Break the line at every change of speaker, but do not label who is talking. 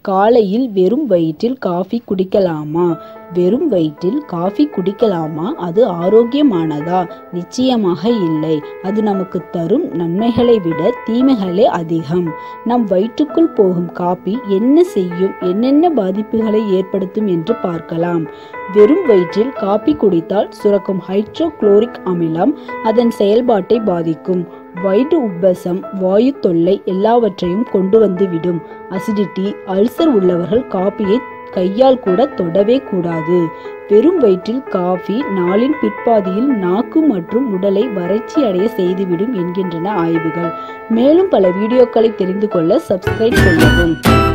காலையில் வெறும் வயிற்றில் காஃபி குடிக்கலாமா வெறும் வயிற்றில் காஃபி குடிக்கலாமா அது ஆரோக்கியமானதா நிச்சயமாக இல்லை அது நமக்கு தரும் நன்மைகளை விட தீமைகளே அதிகம் நம் வயிற்றுக்குள் போகும் காபி என்ன செய்யும் என்னென்ன பாதிப்புகளை ஏற்படுத்தும் என்று பார்க்கலாம் வெறும் வயிற்றில் காபி குடித்தால் சுரக்கும் ஹைட்ரோகுளோரிக் அமிலம் அதன் செயல்பாட்டை பாதிக்கும் வயிறு உப்பசம் வாயு தொல்லை எல்லாவற்றையும் கொண்டு வந்து விடும் அசிடிட்டி அல்சர் உள்ளவர்கள் காபியை கையால் கூட தொடவே கூடாது வெறும் வயிற்றில் காஃபி நாளின் பிற்பாதியில் நாக்கு மற்றும் உடலை வறட்சி அடைய செய்துவிடும் என்கின்றன ஆய்வுகள் மேலும் பல வீடியோக்களை தெரிந்து கொள்ள சப்ஸ்கிரைப் செய்யவும்